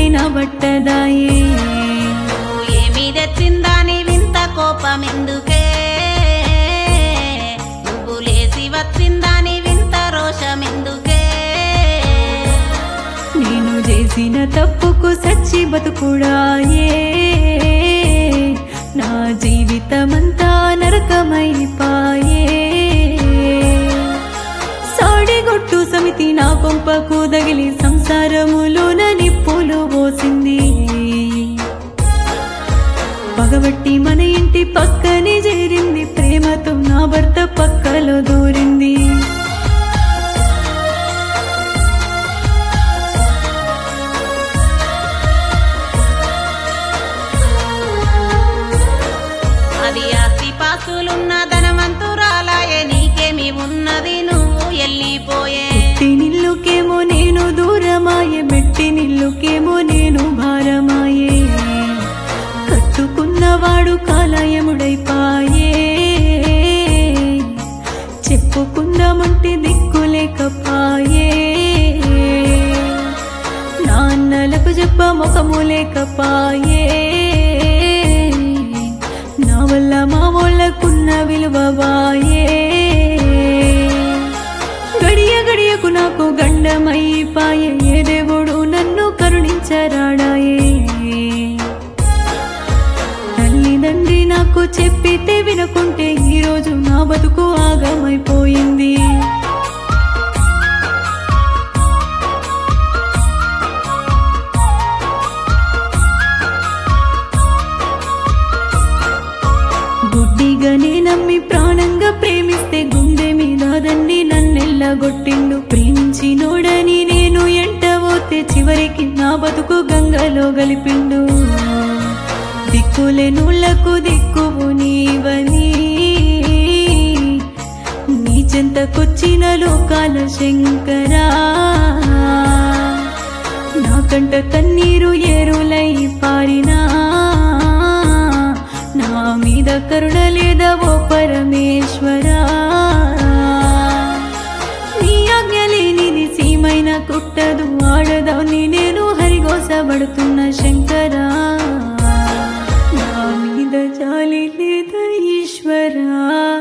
నా బట్టదాయే నువ్వు ఏమి తెచ్చిందాని వింత కోపమెందుకే నువ్వు లేసి వచ్చిందాని వింత రోషమెందుకే నేను చేసిన తప్పుకు సచ్చి బతుకుడాయే నా జీవితమంతా నరకమైపాయే సాడిగొట్టు సమితి నా కొంపకు దగిలి సంసారములోన నిప్పులు పోసింది పగబట్టి మన ఇంటి పక్కనే చేరింది ప్రేమతో నా భర్త పక్కలో దూరింది అది ఆస్తి పాస్తులున్న ధనవంతురాలాయే నీకేమి ఉన్నది నువ్వు వెళ్ళిపోయే పుట్టి నిల్లుకేమో నేను దూరమాయే మెట్టి నిల్లుకేమో నేను భారమాయే కట్టుకున్నవాడు కాలయముడైపాయే చెప్పుకుందామంటే దిక్కు లేకపాయే నాన్నలకు చెప్ప ముఖము లేకపాయే నా వల్ల మా వాళ్ళకున్న విలువబాయే గడియ గడియకు నాకు గండమైపాయే ఏ దేవుడు నన్ను కరుణించరాడాయే తల్లిదండ్రి నాకు చెప్పితే వినకుంటే ఈరోజు నా బతుకు ఆగమైపోయింది గుడ్డిగానే నమ్మి ప్రాణంగా ప్రేమిస్తే గుండె మీద దండి నన్నెల్లగొట్టిండు ప్రేమించినోడని నేను ఎంటబోతే చివరికి నా బతుకు గంగలో గలిపిండు దిక్కులే నుళ్లకు దిక్కువు నీవని నీ చెంతకొచ్చిన లోకాల శంకరా నాకంట కన్నీరు ఏరులై పారినా నా మీద కరుణ లేదా ఓ పరమేశ్వరా నీ ఆజ్ఞ లేనిది సీమైన కుట్టదు ఆడదాన్ని నేను హరిగోసబడుతున్న శంకరా నా మీద జాలి లేదా ఈశ్వరా